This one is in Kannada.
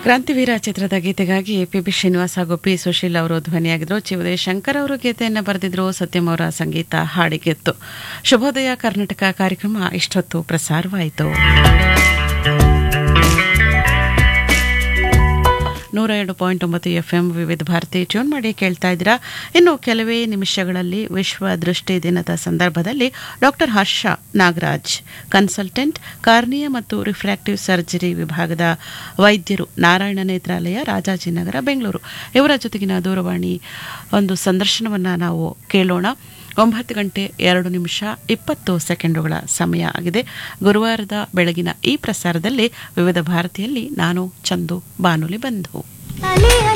ಕ್ರಾಂತಿವೀರ ಚಿತ್ರದ ಗೀತೆಗಾಗಿ ಪಿ ಬಿ ಶ್ರೀನಿವಾಸ್ ಹಾಗೂ ಪಿ ಸುಶೀಲ್ ಅವರು ಧ್ವನಿಯಾಗಿದ್ರು ಚಿ ಉದಯ ಶಂಕರ್ ಅವರು ಗೀತೆಯನ್ನು ಬರೆದಿದ್ರು ಸತ್ಯಂ ಅವರ ಸಂಗೀತ ಹಾಡಿಗೆತ್ತು ಶುಭೋದಯ ಕರ್ನಾಟಕ ಕಾರ್ಯಕ್ರಮ ಇಷ್ಟೊತ್ತು ಪ್ರಸಾರವಾಯಿತು ನೂರ ಎರಡು ಪಾಯಿಂಟ್ ಒಂಬತ್ತು ಎಫ್ ಎಂ ವಿವಿಧ ಭಾರತಿ ಟ್ಯೂನ್ ಮಾಡಿ ಕೇಳ್ತಾ ಇದ್ದೀರಾ ಇನ್ನು ಕೆಲವೇ ನಿಮಿಷಗಳಲ್ಲಿ ವಿಶ್ವ ದೃಷ್ಟಿ ದಿನದ ಸಂದರ್ಭದಲ್ಲಿ doctor Harsha Nagaraj consultant cornea ಮತ್ತು ರಿಫ್ರಾಕ್ಟಿವ್ ಸರ್ಜರಿ ವಿಭಾಗದ ವೈದ್ಯರು ನಾರಾಯಣ ನೇತ್ರಾಲಯ ರಾಜಾಜಿನಗರ ಬೆಂಗಳೂರು ಇವರ ಜೊತೆಗಿನ ದೂರವಾಣಿ ಒಂದು ಸಂದರ್ಶನವನ್ನು ನಾವು ಕೇಳೋಣ ಒಂಬತ್ತು ಗಂಟೆ ಎರಡು ನಿಮಿಷ ಇಪ್ಪತ್ತು ಸೆಕೆಂಡುಗಳ ಸಮಯ ಆಗಿದೆ ಗುರುವಾರದ ಬೆಳಗಿನ ಈ ಪ್ರಸಾರದಲ್ಲಿ ವಿವಿಧ ಭಾರತಿಯಲ್ಲಿ ನಾನು ಚಂದು ಬಾನುಲಿ ಬಂಧು ಅಲೆ ಅಲೆ